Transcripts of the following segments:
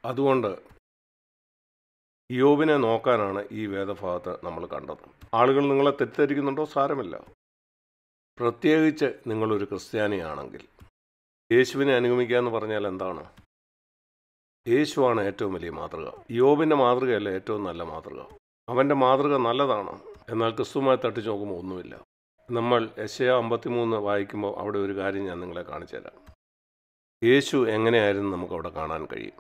അതുകൊണ്ട് യോബിനെ നോക്കാനാണ് ഈ വേദഭാഗത്ത് നമ്മൾ കണ്ടത് ആളുകൾ നിങ്ങളെ തെറ്റിദ്ധരിക്കുന്നുണ്ടോ സാരമില്ല പ്രത്യേകിച്ച് നിങ്ങളൊരു ക്രിസ്ത്യാനിയാണെങ്കിൽ യേശുവിനെ അനുഗമിക്കുക എന്ന് പറഞ്ഞാൽ എന്താണ് യേശുവാണ് ഏറ്റവും വലിയ മാതൃക യോബിൻ്റെ മാതൃകയല്ല ഏറ്റവും നല്ല മാതൃക അവൻ്റെ മാതൃക നല്ലതാണ് എന്നാൽ ക്രിസ്തുമായി തട്ടിച്ച് നോക്കുമ്പോൾ ഒന്നുമില്ല നമ്മൾ എശയ അമ്പത്തിമൂന്ന് വായിക്കുമ്പോൾ അവിടെ ഒരു കാര്യം ഞാൻ നിങ്ങളെ കാണിച്ചു തരാം യേശു എങ്ങനെയായിരുന്നു നമുക്കവിടെ കാണാൻ കഴിയും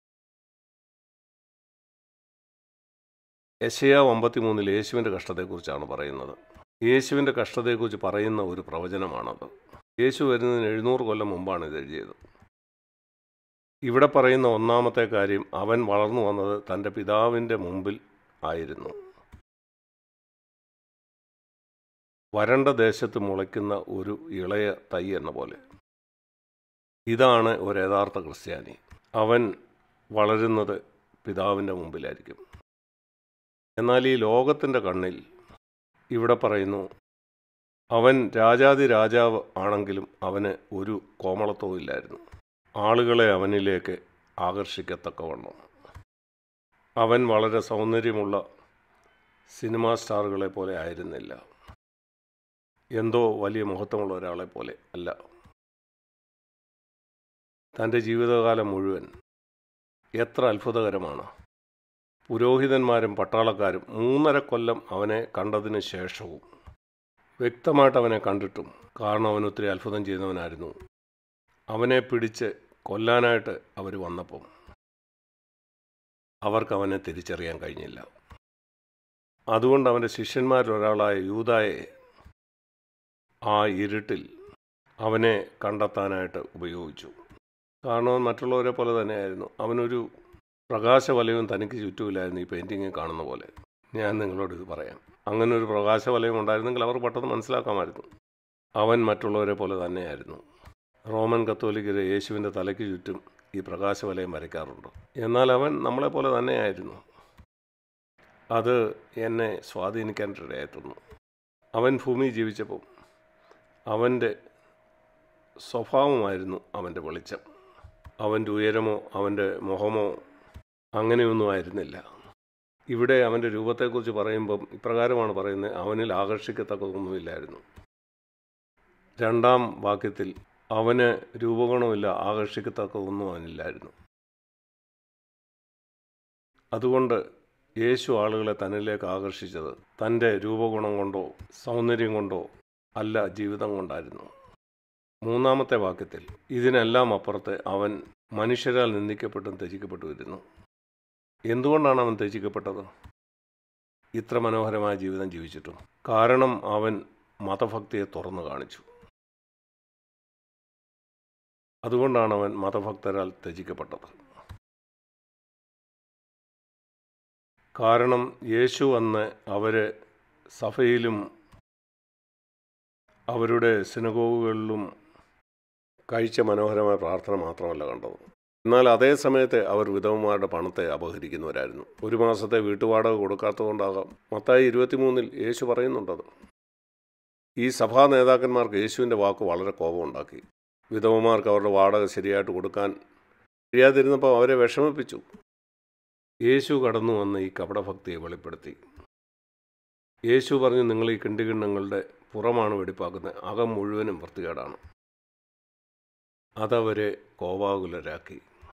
യശയ അമ്പത്തിമൂന്നിൽ യേശുവിൻ്റെ കഷ്ടത്തെക്കുറിച്ചാണ് പറയുന്നത് യേശുവിൻ്റെ കഷ്ടത്തെക്കുറിച്ച് പറയുന്ന ഒരു പ്രവചനമാണത് യേശു വരുന്നതിന് എഴുന്നൂറ് കൊല്ലം മുമ്പാണ് ഇത് എഴുതിയത് ഇവിടെ പറയുന്ന ഒന്നാമത്തെ കാര്യം അവൻ വളർന്നു വന്നത് തൻ്റെ പിതാവിൻ്റെ മുമ്പിൽ ആയിരുന്നു വരണ്ട ദേശത്ത് മുളയ്ക്കുന്ന ഒരു ഇളയ തൈ എന്ന പോലെ ഇതാണ് ഒരു യഥാർത്ഥ ക്രിസ്ത്യാനി അവൻ വളരുന്നത് പിതാവിൻ്റെ മുമ്പിലായിരിക്കും എന്നാൽ ഈ ലോകത്തിൻ്റെ കണ്ണിൽ ഇവിടെ പറയുന്നു അവൻ രാജാതി രാജാവ് ആണെങ്കിലും അവന് ഒരു കോമളത്വവും ഇല്ലായിരുന്നു ആളുകളെ അവനിലേക്ക് ആകർഷിക്കത്തക്കവണ്ണം അവൻ വളരെ സൗന്ദര്യമുള്ള സിനിമാ സ്റ്റാറുകളെ പോലെ ആയിരുന്നില്ല എന്തോ വലിയ മഹത്വമുള്ള ഒരാളെ പോലെ അല്ല തൻ്റെ ജീവിതകാലം മുഴുവൻ എത്ര അത്ഭുതകരമാണ് പുരോഹിതന്മാരും പട്ടാളക്കാരും മൂന്നര കൊല്ലം അവനെ കണ്ടതിന് ശേഷവും വ്യക്തമായിട്ട് അവനെ കണ്ടിട്ടും കാരണം അവൻ ഒത്തിരി അത്ഭുതം ചെയ്യുന്നവനായിരുന്നു അവനെ പിടിച്ച് കൊല്ലാനായിട്ട് അവർ വന്നപ്പം അവർക്ക് അവനെ തിരിച്ചറിയാൻ കഴിഞ്ഞില്ല അതുകൊണ്ട് അവൻ്റെ ശിഷ്യന്മാരിൽ ഒരാളായ യൂതായെ ആ ഇരുട്ടിൽ അവനെ കണ്ടെത്താനായിട്ട് ഉപയോഗിച്ചു കാരണം അവൻ മറ്റുള്ളവരെ പോലെ തന്നെയായിരുന്നു അവനൊരു പ്രകാശവലയവും തനിക്ക് ചുറ്റുമില്ലായിരുന്നു ഈ പെയിൻറ്റിങ്ങിൽ കാണുന്ന പോലെ ഞാൻ നിങ്ങളോട് ഇത് പറയാം അങ്ങനെ ഒരു പ്രകാശവലയം ഉണ്ടായിരുന്നെങ്കിൽ അവർ പെട്ടെന്ന് മനസ്സിലാക്കാമായിരുന്നു അവൻ മറ്റുള്ളവരെ പോലെ തന്നെയായിരുന്നു റോമൻ കത്തോലിക്കര് യേശുവിൻ്റെ തലയ്ക്ക് ചുറ്റും ഈ പ്രകാശവലയം വരയ്ക്കാറുണ്ട് എന്നാൽ അവൻ നമ്മളെ പോലെ തന്നെയായിരുന്നു അത് എന്നെ സ്വാധീനിക്കാനിടയായിട്ടുണ്ട് അവൻ ഭൂമി ജീവിച്ചപ്പോൾ അവൻ്റെ സ്വഭാവമായിരുന്നു അവൻ്റെ വെളിച്ചം അവൻ്റെ ഉയരമോ അവൻ്റെ മുഖമോ അങ്ങനെയൊന്നും ആയിരുന്നില്ല ഇവിടെ അവൻ്റെ രൂപത്തെക്കുറിച്ച് പറയുമ്പം ഇപ്രകാരമാണ് പറയുന്നത് അവനിൽ ആകർഷിക്കത്തക്കൊന്നുമില്ലായിരുന്നു രണ്ടാം വാക്യത്തിൽ അവന് രൂപഗുണമില്ല ആകർഷിക്കത്തക്കതൊന്നും അവനില്ലായിരുന്നു അതുകൊണ്ട് യേശു ആളുകളെ തന്നിലേക്ക് ആകർഷിച്ചത് തൻ്റെ രൂപഗുണം കൊണ്ടോ സൗന്ദര്യം കൊണ്ടോ അല്ല ജീവിതം കൊണ്ടായിരുന്നു മൂന്നാമത്തെ വാക്യത്തിൽ ഇതിനെല്ലാം അപ്പുറത്ത് അവൻ മനുഷ്യരാൽ നിന്ദിക്കപ്പെട്ടും ത്യജിക്കപ്പെട്ടു വരുന്നു എന്തുകൊണ്ടാണ് അവൻ ത്യജിക്കപ്പെട്ടത് ഇത്ര മനോഹരമായ ജീവിതം ജീവിച്ചിട്ടും കാരണം അവൻ മതഭക്തിയെ തുറന്നു കാണിച്ചു അതുകൊണ്ടാണ് അവൻ മതഭക്തരാൽ ത്യജിക്കപ്പെട്ടത് കാരണം യേശു വന്ന് അവരെ സഭയിലും അവരുടെ സിനഗോഗുകളിലും കഴിച്ച മനോഹരമായ പ്രാർത്ഥന മാത്രമല്ല കണ്ടത് എന്നാൽ അതേ സമയത്ത് അവർ വിധവന്മാരുടെ പണത്തെ അപഹരിക്കുന്നവരായിരുന്നു ഒരു മാസത്തെ വീട്ടുവാടക കൊടുക്കാത്തതുകൊണ്ടാകാം മത്തായി ഇരുപത്തിമൂന്നിൽ യേശു പറയുന്നുണ്ടത് ഈ സഭാ നേതാക്കന്മാർക്ക് യേശുവിൻ്റെ വാക്ക് വളരെ കോപമുണ്ടാക്കി വിധവന്മാർക്ക് അവരുടെ വാടക ശരിയായിട്ട് കൊടുക്കാൻ കഴിയാതിരുന്നപ്പോൾ അവരെ വിഷമിപ്പിച്ചു യേശു കടന്നു വന്ന് ഈ കപടഭക്തിയെ വെളിപ്പെടുത്തി യേശു പറഞ്ഞു നിങ്ങൾ ഈ കിണ്ടികിണ്ണങ്ങളുടെ പുറമാണ് വെടിപ്പാക്കുന്നത് അകം മുഴുവനും വൃത്തികേടാണ് അതവരെ കോപാകുലരാക്കി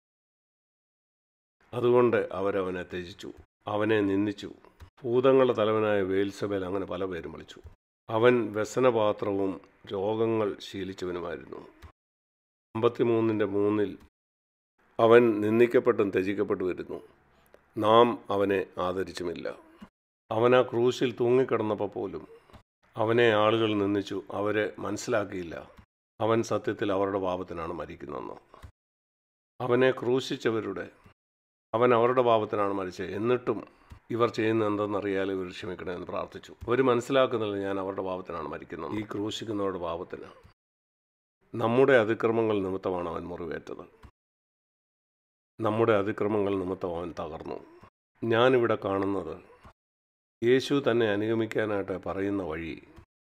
അതുകൊണ്ട് അവരവനെ ത്യജിച്ചു അവനെ നിന്ദിച്ചു ഭൂതങ്ങളുടെ തലവനായ വേൽസബേൽ അങ്ങനെ പല പേരും വിളിച്ചു അവൻ വ്യസനപാത്രവും രോഗങ്ങൾ ശീലിച്ചവനുമായിരുന്നു അമ്പത്തിമൂന്നിൻ്റെ മൂന്നിൽ അവൻ നിന്ദിക്കപ്പെട്ടും ത്യജിക്കപ്പെട്ടു വരുന്നു നാം അവനെ ആദരിച്ചുമില്ല അവൻ ആ ക്രൂശിൽ തൂങ്ങിക്കിടന്നപ്പോൾ പോലും അവനെ ആളുകൾ നിന്ദിച്ചു അവരെ മനസ്സിലാക്കിയില്ല അവൻ സത്യത്തിൽ അവരുടെ പാപത്തിനാണ് മരിക്കുന്നതെന്ന് അവനെ ക്രൂശിച്ചവരുടെ അവൻ അവരുടെ പാപത്തിനാണ് മരിച്ചത് എന്നിട്ടും ഇവർ ചെയ്യുന്ന എന്തെന്നറിയാതെ ഇവർ ക്ഷമിക്കണമെന്ന് പ്രാർത്ഥിച്ചു അവർ മനസ്സിലാക്കുന്നില്ല ഞാൻ അവരുടെ പാപത്തിനാണ് മരിക്കുന്നത് ഈ ക്രൂശിക്കുന്നവരുടെ പാപത്തിന് നമ്മുടെ അതിക്രമങ്ങൾ നിമിത്തമാണ് അവൻ മുറിവേറ്റത് നമ്മുടെ അതിക്രമങ്ങൾ നിമിത്തം അവൻ തകർന്നു ഞാനിവിടെ കാണുന്നത് യേശു തന്നെ അനുഗമിക്കാനായിട്ട് പറയുന്ന വഴി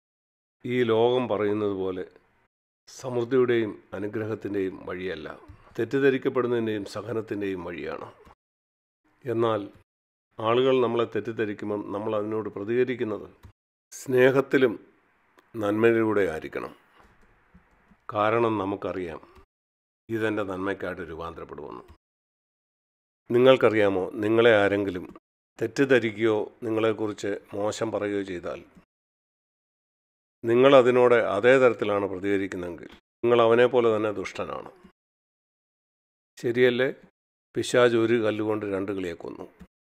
ഈ ലോകം പറയുന്നത് പോലെ സമൃദ്ധിയുടെയും അനുഗ്രഹത്തിൻ്റെയും വഴിയല്ല തെറ്റിദ്ധരിക്കപ്പെടുന്നതിൻ്റെയും സഹനത്തിൻ്റെയും വഴിയാണ് എന്നാൽ ആളുകൾ നമ്മളെ തെറ്റിദ്ധരിക്കുമ്പം നമ്മൾ അതിനോട് പ്രതികരിക്കുന്നത് സ്നേഹത്തിലും നന്മയിലൂടെ ആയിരിക്കണം കാരണം നമുക്കറിയാം ഇതെൻ്റെ നന്മയ്ക്കായിട്ട് രൂപാന്തരപ്പെടുമെന്ന് നിങ്ങൾക്കറിയാമോ നിങ്ങളെ ആരെങ്കിലും തെറ്റിദ്ധരിക്കുകയോ നിങ്ങളെക്കുറിച്ച് മോശം പറയുകയോ ചെയ്താൽ നിങ്ങൾ അതിനോട് അതേ തരത്തിലാണ് പ്രതികരിക്കുന്നതെങ്കിൽ നിങ്ങൾ അവനെ പോലെ തന്നെ ദുഷ്ടനാണ് ശരിയല്ലേ പിശാജ് ഒരു കല്ലുകൊണ്ട് രണ്ട് കിളിയെ കൊന്നു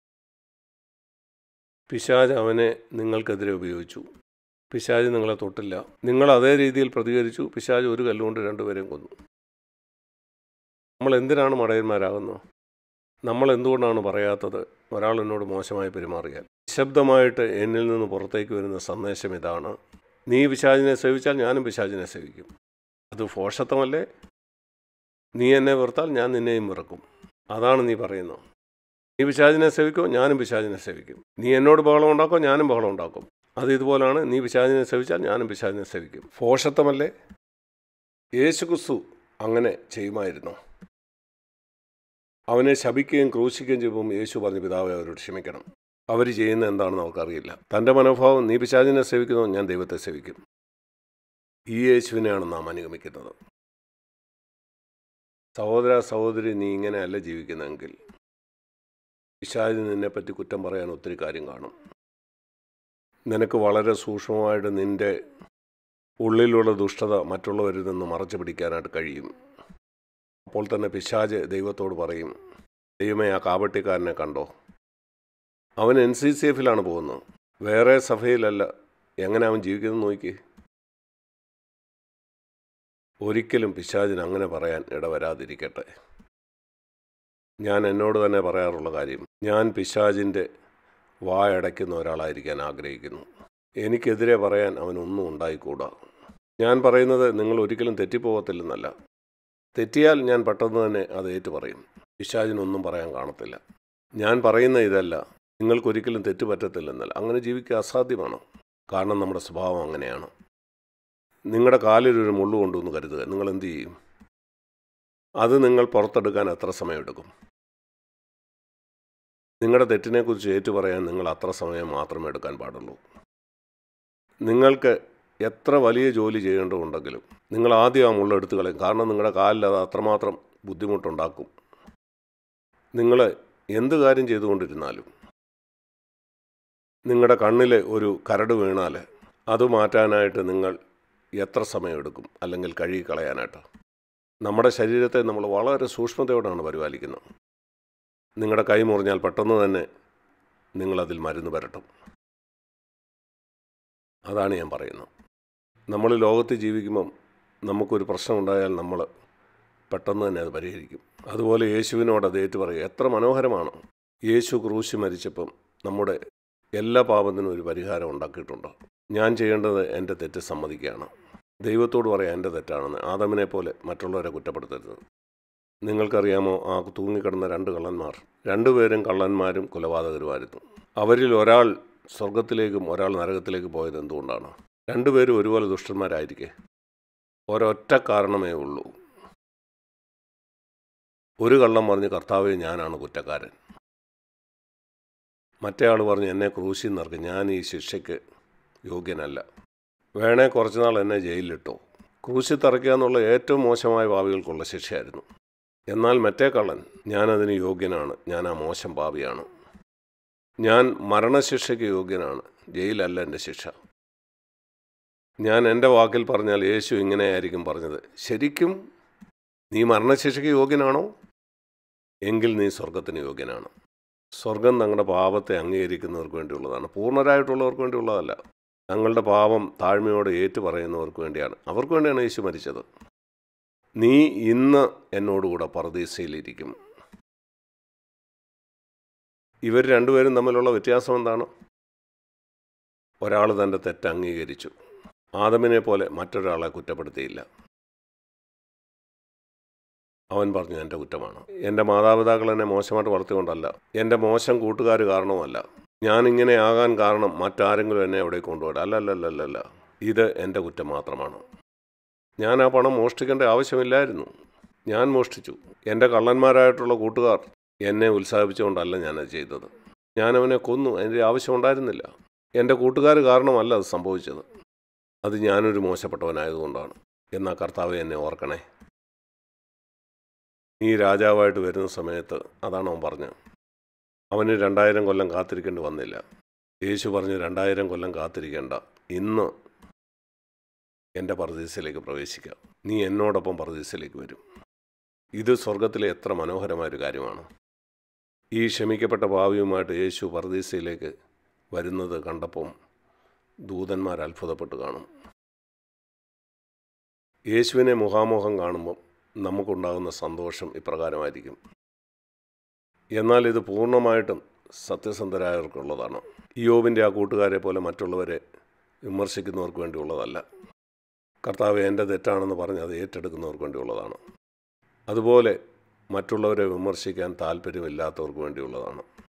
പിശാജ് അവനെ നിങ്ങൾക്കെതിരെ ഉപയോഗിച്ചു പിശാജ് നിങ്ങളെ തൊട്ടില്ല നിങ്ങൾ അതേ രീതിയിൽ പ്രതികരിച്ചു പിശാജ് ഒരു കല്ലുകൊണ്ട് രണ്ടുപേരെയും കൊന്നു നമ്മൾ എന്തിനാണ് മടയന്മാരാകുന്നത് നമ്മൾ എന്തുകൊണ്ടാണ് പറയാത്തത് ഒരാൾ എന്നോട് മോശമായി പെരുമാറിയാൽ നിശബ്ദമായിട്ട് എന്നിൽ നിന്ന് പുറത്തേക്ക് വരുന്ന സന്ദേശം ഇതാണ് നീ പിശാചിനെ സേവിച്ചാൽ ഞാനും പിശാചിനെ സേവിക്കും അത് ഫോഷത്വമല്ലേ നീ എന്നെ വെറുത്താൽ ഞാൻ നിന്നെയും വെറുക്കും അതാണ് നീ പറയുന്നത് നീ പിശാചിനെ സേവിക്കോ ഞാനും പിശാചിനെ സേവിക്കും നീ എന്നോട് ബഹളം ഉണ്ടാക്കോ ഞാനും ബഹളം ഉണ്ടാക്കും അത് ഇതുപോലാണ് നീ പിശാചിനെ സേവിച്ചാൽ ഞാനും പിശാചിനെ സേവിക്കും ഫോഷത്വമല്ലേ യേശു ക്രിസ്തു അങ്ങനെ ചെയ്യുമായിരുന്നു അവനെ ശപിക്കുകയും ക്രൂശിക്കുകയും ചെയ്യുമ്പോൾ യേശു പറഞ്ഞ പിതാവെ അവരോട് ക്ഷമിക്കണം അവർ ചെയ്യുന്ന എന്താണെന്ന് അവർക്കറിയില്ല തൻ്റെ മനോഭാവം നീ പിശാചിനെ സേവിക്കുന്നോ ഞാൻ ദൈവത്തെ സേവിക്കും ഈ യേശുവിനെയാണ് നാം അനുഗമിക്കുന്നത് സഹോദര സഹോദരി നീ ഇങ്ങനെയല്ല ജീവിക്കുന്നതെങ്കിൽ പിശാചിന് നിന്നെപ്പറ്റി കുറ്റം പറയാൻ ഒത്തിരി കാര്യം കാണും നിനക്ക് വളരെ സൂക്ഷ്മമായിട്ട് നിൻ്റെ ഉള്ളിലുള്ള ദുഷ്ടത മറ്റുള്ളവരിൽ നിന്ന് മറച്ചു പിടിക്കാനായിട്ട് കഴിയും അപ്പോൾ തന്നെ പിശാജ് ദൈവത്തോട് പറയും ദൈവമേ ആ കാപട്ടിക്കാരനെ കണ്ടോ അവൻ എൻ സി സി എഫിലാണ് പോകുന്നത് വേറെ സഭയിലല്ല എങ്ങനെ അവൻ ജീവിക്കുന്നത് നോക്കി ഒരിക്കലും പിശാചിന് അങ്ങനെ പറയാൻ ഇടവരാതിരിക്കട്ടെ ഞാൻ എന്നോട് തന്നെ പറയാറുള്ള കാര്യം ഞാൻ പിശാചിൻ്റെ വായടയ്ക്കുന്ന ഒരാളായിരിക്കാൻ ആഗ്രഹിക്കുന്നു എനിക്കെതിരെ പറയാൻ അവനൊന്നും ഉണ്ടായിക്കൂടാ ഞാൻ പറയുന്നത് നിങ്ങൾ ഒരിക്കലും തെറ്റിപ്പോകത്തില്ലെന്നല്ല തെറ്റിയാൽ ഞാൻ പെട്ടെന്ന് തന്നെ അത് ഏറ്റു പറയും പിശാചിനൊന്നും പറയാൻ കാണത്തില്ല ഞാൻ പറയുന്ന ഇതല്ല നിങ്ങൾക്കൊരിക്കലും തെറ്റ് പറ്റത്തില്ലെന്നല്ല അങ്ങനെ ജീവിക്കുക അസാധ്യമാണ് കാരണം നമ്മുടെ സ്വഭാവം അങ്ങനെയാണ് നിങ്ങളുടെ കാലിലൊരു മുള്ളു കൊണ്ടുവന്ന് കരുതുക നിങ്ങൾ എന്ത് ചെയ്യും അത് നിങ്ങൾ പുറത്തെടുക്കാൻ എത്ര സമയമെടുക്കും നിങ്ങളുടെ തെറ്റിനെക്കുറിച്ച് ഏറ്റു പറയാൻ നിങ്ങൾ അത്ര സമയം മാത്രമേ എടുക്കാൻ പാടുള്ളൂ നിങ്ങൾക്ക് എത്ര വലിയ ജോലി ചെയ്യേണ്ടതുണ്ടെങ്കിലും നിങ്ങൾ ആദ്യം ആ മുള്ളെടുത്ത് കളയും കാരണം നിങ്ങളുടെ കാലിൽ അത് അത്രമാത്രം ബുദ്ധിമുട്ടുണ്ടാക്കും നിങ്ങൾ എന്ത് കാര്യം ചെയ്തുകൊണ്ടിരുന്നാലും നിങ്ങളുടെ കണ്ണിൽ ഒരു കരട് വീണാൽ അത് മാറ്റാനായിട്ട് നിങ്ങൾ എത്ര സമയമെടുക്കും അല്ലെങ്കിൽ കഴുകി കളയാനായിട്ട് നമ്മുടെ ശരീരത്തെ നമ്മൾ വളരെ സൂക്ഷ്മതയോടാണ് പരിപാലിക്കുന്നത് നിങ്ങളുടെ കൈ മുറിഞ്ഞാൽ പെട്ടെന്ന് തന്നെ നിങ്ങളതിൽ മരുന്ന് പുരട്ടും അതാണ് ഞാൻ പറയുന്നത് നമ്മൾ ലോകത്ത് ജീവിക്കുമ്പം നമുക്കൊരു പ്രശ്നമുണ്ടായാൽ നമ്മൾ പെട്ടെന്ന് തന്നെ അത് പരിഹരിക്കും അതുപോലെ യേശുവിനോട് അത് ഏറ്റു പറയുക എത്ര മനോഹരമാണ് യേശു ക്രൂശി മരിച്ചപ്പം നമ്മുടെ എല്ലാ പാപത്തിനും ഒരു പരിഹാരം ഉണ്ടാക്കിയിട്ടുണ്ട് ഞാൻ ചെയ്യേണ്ടത് എൻ്റെ തെറ്റ് സമ്മതിക്കുകയാണ് ദൈവത്തോട് പറയാം എൻ്റെ തെറ്റാണെന്ന് ആദമിനെ പോലെ മറ്റുള്ളവരെ കുറ്റപ്പെടുത്തരുത് നിങ്ങൾക്കറിയാമോ ആ തൂങ്ങിക്കിടന്ന രണ്ട് കള്ളന്മാർ രണ്ടുപേരും കള്ളന്മാരും കൊലപാതകരുമായിരുന്നു അവരിൽ ഒരാൾ സ്വർഗത്തിലേക്കും ഒരാൾ നരകത്തിലേക്ക് പോയത് എന്തുകൊണ്ടാണ് രണ്ടുപേരും ഒരുപോലെ ദുഷ്ടന്മാരായിരിക്കെ ഒരൊറ്റ കാരണമേ ഉള്ളൂ ഒരു കള്ളം പറഞ്ഞ് കർത്താവെ ഞാനാണ് കുറ്റക്കാരൻ മറ്റേ ആൾ പറഞ്ഞ് എന്നെ ക്രൂശിൽ നിറക്കും ഞാൻ ഈ ശിക്ഷയ്ക്ക് യോഗ്യനല്ല വേണേ കുറച്ചുനാൾ എന്നെ ജയിലിലിട്ടോ ക്രൂശിൽ തറയ്ക്കുക എന്നുള്ള ഏറ്റവും മോശമായ ഭാവികൾക്കുള്ള ശിക്ഷയായിരുന്നു എന്നാൽ മറ്റേ കള്ളൻ ഞാനതിന് യോഗ്യനാണ് ഞാൻ ആ മോശം ഭാവിയാണ് ഞാൻ മരണശിക്ഷയ്ക്ക് യോഗ്യനാണ് ജയിലല്ല എൻ്റെ ശിക്ഷ ഞാൻ എൻ്റെ വാക്കിൽ പറഞ്ഞാൽ യേശു ഇങ്ങനെയായിരിക്കും പറഞ്ഞത് ശരിക്കും നീ മരണശിക്ഷയ്ക്ക് യോഗ്യനാണോ എങ്കിൽ നീ സ്വർഗത്തിന് യോഗ്യനാണ് സ്വർഗം തങ്ങളുടെ പാപത്തെ അംഗീകരിക്കുന്നവർക്ക് വേണ്ടിയുള്ളതാണ് പൂർണ്ണരായിട്ടുള്ളവർക്ക് വേണ്ടിയുള്ളതല്ല തങ്ങളുടെ പാപം താഴ്മയോടെ ഏറ്റു പറയുന്നവർക്ക് വേണ്ടിയാണ് അവർക്ക് വേണ്ടിയാണ് യേശു മരിച്ചത് നീ ഇന്ന് എന്നോടുകൂടെ പർദീസയിലിരിക്കും ഇവർ രണ്ടുപേരും തമ്മിലുള്ള വ്യത്യാസം എന്താണ് ഒരാൾ തൻ്റെ തെറ്റ് അംഗീകരിച്ചു ആദമിനെ പോലെ മറ്റൊരാളെ കുറ്റപ്പെടുത്തിയില്ല അവൻ പറഞ്ഞു എൻ്റെ കുറ്റമാണ് എൻ്റെ മാതാപിതാക്കൾ എന്നെ മോശമായിട്ട് വളർത്തിക്കൊണ്ടല്ല എൻ്റെ മോശം കൂട്ടുകാർ കാരണവുമല്ല ഞാൻ ഇങ്ങനെ ആകാൻ കാരണം മറ്റാരെങ്കിലും എന്നെ അവിടെ കൊണ്ടുപോയിട്ട് അല്ലല്ലല്ലല്ല ഇത് എൻ്റെ കുറ്റം മാത്രമാണ് ഞാൻ ആ പണം മോഷ്ടിക്കേണ്ട ആവശ്യമില്ലായിരുന്നു ഞാൻ മോഷ്ടിച്ചു എൻ്റെ കള്ളന്മാരായിട്ടുള്ള കൂട്ടുകാർ എന്നെ ഉത്സാഹിപ്പിച്ചുകൊണ്ടല്ല ഞാനത് ചെയ്തത് ഞാൻ അവനെ കൊന്നു അതിൻ്റെ ആവശ്യമുണ്ടായിരുന്നില്ല എൻ്റെ കൂട്ടുകാർ കാരണമല്ല അത് സംഭവിച്ചത് അത് ഞാനൊരു മോശപ്പെട്ടവനായതുകൊണ്ടാണ് എന്നാൽ കർത്താവ് എന്നെ ഓർക്കണേ നീ രാജാവായിട്ട് വരുന്ന സമയത്ത് അതാണ് അവൻ പറഞ്ഞത് അവന് രണ്ടായിരം കൊല്ലം കാത്തിരിക്കേണ്ടി വന്നില്ല യേശു പറഞ്ഞു രണ്ടായിരം കൊല്ലം കാത്തിരിക്കേണ്ട ഇന്ന് എൻ്റെ പർദീസിലേക്ക് പ്രവേശിക്കാം നീ എന്നോടൊപ്പം പർദീസിലേക്ക് വരും ഇത് സ്വർഗത്തിലെ എത്ര മനോഹരമായൊരു കാര്യമാണ് ഈ ക്ഷമിക്കപ്പെട്ട ഭാവിയുമായിട്ട് യേശു പർദീസയിലേക്ക് വരുന്നത് കണ്ടപ്പം ദൂതന്മാർ അത്ഭുതപ്പെട്ട് കാണും യേശുവിനെ മുഖാമുഖം കാണുമ്പം നമുക്കുണ്ടാകുന്ന സന്തോഷം ഇപ്രകാരമായിരിക്കും എന്നാൽ ഇത് പൂർണ്ണമായിട്ടും സത്യസന്ധരായവർക്കുള്ളതാണ് യോബിൻ്റെ ആ കൂട്ടുകാരെ പോലെ മറ്റുള്ളവരെ വിമർശിക്കുന്നവർക്ക് വേണ്ടിയുള്ളതല്ല കർത്താവ് എൻ്റെ തെറ്റാണെന്ന് പറഞ്ഞ് അത് ഏറ്റെടുക്കുന്നവർക്ക് വേണ്ടിയുള്ളതാണ് അതുപോലെ മറ്റുള്ളവരെ വിമർശിക്കാൻ താല്പര്യമില്ലാത്തവർക്ക് വേണ്ടിയുള്ളതാണ്